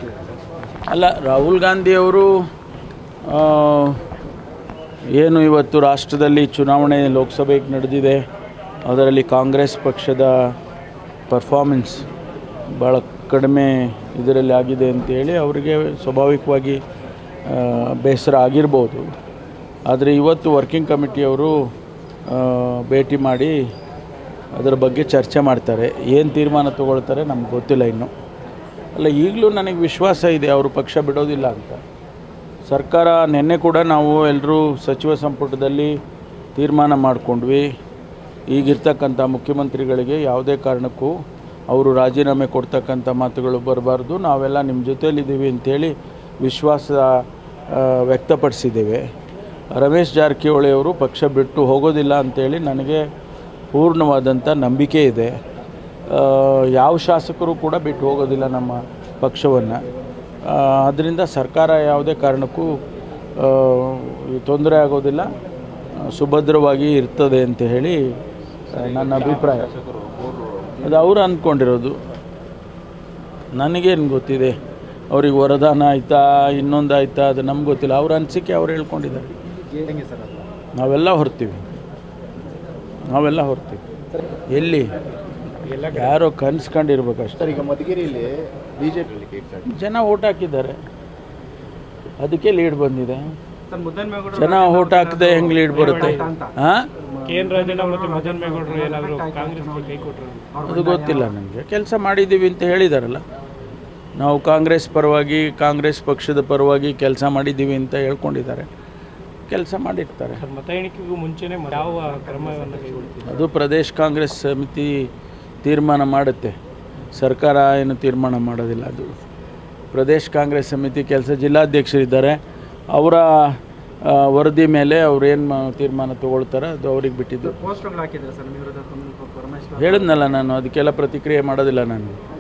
ಅಲ್ಲ ರಾಹುಲ್ ಗಾಂಧಿಯವರು ಆ, ಏನು ಇವತ್ತು ರಾಷ್ಟ್ರದಲ್ಲಿ ಚುನಾವಣೆ ಲೋಕಸಭೆಗೆ ನಡೆದಿದೆ ಅದರಲ್ಲಿ ಕಾಂಗ್ರೆಸ್ ಪಕ್ಷದ ಪರ್ಫಾರ್ಮೆನ್ಸ್ ಭಾಳ ಕಡಿಮೆ ಇದರಲ್ಲಿ ಆಗಿದೆ ಅಂತೇಳಿ ಅವರಿಗೆ ಸ್ವಾಭಾವಿಕವಾಗಿ ಆ, ಬೇಸರ ಆಗಿರ್ಬೋದು ಆದರೆ ಇವತ್ತು ವರ್ಕಿಂಗ್ ಕಮಿಟಿಯವರು ಆ, ಭೇಟಿ ಮಾಡಿ ಅದರ ಬಗ್ಗೆ ಚರ್ಚೆ ಮಾಡ್ತಾರೆ ಏನು ತೀರ್ಮಾನ ತಗೊಳ್ತಾರೆ ನಮ್ಗೆ ಗೊತ್ತಿಲ್ಲ ಇನ್ನು ಅಲ್ಲ ಈಗಲೂ ನನಗೆ ವಿಶ್ವಾಸ ಇದೆ ಅವರು ಪಕ್ಷ ಬಿಡೋದಿಲ್ಲ ಅಂತ ಸರ್ಕಾರ ನಿನ್ನೆ ಕೂಡ ನಾವು ಎಲ್ಲರೂ ಸಚಿವ ಸಂಪುಟದಲ್ಲಿ ತೀರ್ಮಾನ ಮಾಡಿಕೊಂಡ್ವಿ ಈಗಿರ್ತಕ್ಕಂಥ ಮುಖ್ಯಮಂತ್ರಿಗಳಿಗೆ ಯಾವುದೇ ಕಾರಣಕ್ಕೂ ಅವರು ರಾಜೀನಾಮೆ ಕೊಡ್ತಕ್ಕಂಥ ಮಾತುಗಳು ಬರಬಾರ್ದು ನಾವೆಲ್ಲ ನಿಮ್ಮ ಜೊತೆಯಲ್ಲಿದ್ದೀವಿ ಅಂತೇಳಿ ವಿಶ್ವಾಸ ಆ, ವ್ಯಕ್ತಪಡಿಸಿದ್ದೇವೆ ರಮೇಶ್ ಜಾರಕಿಹೊಳಿ ಅವರು ಪಕ್ಷ ಬಿಟ್ಟು ಹೋಗೋದಿಲ್ಲ ಅಂತೇಳಿ ನನಗೆ ಪೂರ್ಣವಾದಂಥ ನಂಬಿಕೆ ಇದೆ ಆ, ಯಾವ ಶಾಸಕರು ಕೂಡ ಬಿಟ್ಟು ಹೋಗೋದಿಲ್ಲ ನಮ್ಮ ಪಕ್ಷವನ್ನು ಅದರಿಂದ ಸರ್ಕಾರ ಯಾವುದೇ ಕಾರಣಕ್ಕೂ ಆ, ತೊಂದರೆ ಆಗೋದಿಲ್ಲ ಆ, ಸುಭದ್ರವಾಗಿ ಇರ್ತದೆ ಅಂತ ಹೇಳಿ ಆ, ನನ್ನ ಅಭಿಪ್ರಾಯ ಅದು ಅವರು ಅಂದ್ಕೊಂಡಿರೋದು ನನಗೇನು ಗೊತ್ತಿದೆ ಅವ್ರಿಗೆ ವರದಾನ ಆಯಿತಾ ಇನ್ನೊಂದು ಆಯಿತಾ ಅದು ನಮ್ಗೆ ಗೊತ್ತಿಲ್ಲ ಅವ್ರ ಅನಿಸಿಕೆ ಅವ್ರು ಹೇಳ್ಕೊಂಡಿದ್ದಾರೆ ನಾವೆಲ್ಲ ಹೊರ್ತೀವಿ ನಾವೆಲ್ಲ ಹೊರ್ತೀವಿ ಎಲ್ಲಿ ಯಾರೋ ಕನ್ಸ್ಕೊಂಡಿರ್ಬೇಕಷ್ಟೆ ಸರ್ ಈಗ ಮಧುಗಿರಿಯಲ್ಲಿ ಬಿಜೆಪಿ ಜನ ಓಟ್ ಹಾಕಿದ್ದಾರೆ ಅದಕ್ಕೆ ಲೀಡ್ ಬಂದಿದೆ ಜನ ಓಟ್ ಹಾಕದೆ ಹೆಂಗೆ ಲೀಡ್ ಬರುತ್ತೆ ಹಾಂ ಕೆ ಎನ್ ರಾಜಣ್ಣ ಮತ್ತು ಮದನ್ ಮೇಗೌಡರು ಏನಾದರೂ ಕಾಂಗ್ರೆಸ್ಗೆ ಕೈ ಕೊಟ್ಟರು ಅದು ಗೊತ್ತಿಲ್ಲ ನನಗೆ ಕೆಲಸ ಮಾಡಿದ್ದೀವಿ ಅಂತ ಹೇಳಿದಾರಲ್ಲ ನಾವು ಕಾಂಗ್ರೆಸ್ ಪರವಾಗಿ ಕಾಂಗ್ರೆಸ್ ಪಕ್ಷದ ಪರವಾಗಿ ಕೆಲಸ ಮಾಡಿದ್ದೀವಿ ಅಂತ ಹೇಳ್ಕೊಂಡಿದ್ದಾರೆ ಕೆಲಸ ಮಾಡಿರ್ತಾರೆ ಸರ್ ಮತ ಎಣಿಕೆಗೂ ಮುಂಚೆನೇ ಯಾವ ಕ್ರಮವನ್ನು ಕೈಗೊಳ್ತೀವಿ ಅದು ಪ್ರದೇಶ್ ಕಾಂಗ್ರೆಸ್ ಸಮಿತಿ ತೀರ್ಮಾನ ಮಾಡುತ್ತೆ ಸರ್ಕಾರ ಏನು ತೀರ್ಮಾನ ಮಾಡೋದಿಲ್ಲ ಅದು ಪ್ರದೇಶ್ ಕಾಂಗ್ರೆಸ್ ಸಮಿತಿ ಕೆಲಸ ಜಿಲ್ಲಾಧ್ಯಕ್ಷರಿದ್ದಾರೆ ಅವರ ಆ, ವರದಿ ಮೇಲೆ ಅವ್ರು ಏನು ತೀರ್ಮಾನ ತಗೊಳ್ತಾರೆ ಅದು ಅವ್ರಿಗೆ ಬಿಟ್ಟಿದ್ದು ಪೋಸ್ಟರ್ಗಳು ಹಾಕಿದ್ದಾರೆ ಸರ್ ನಿಮ್ಮ ವಿರುದ್ಧ ತಮ್ಮ ಪರಮೇಶ್ವರ್ ಹೇಳಿದ್ನಲ್ಲ ನಾನು ಅದಕ್ಕೆಲ್ಲ ಪ್ರತಿಕ್ರಿಯೆ ಮಾಡೋದಿಲ್ಲ ನಾನು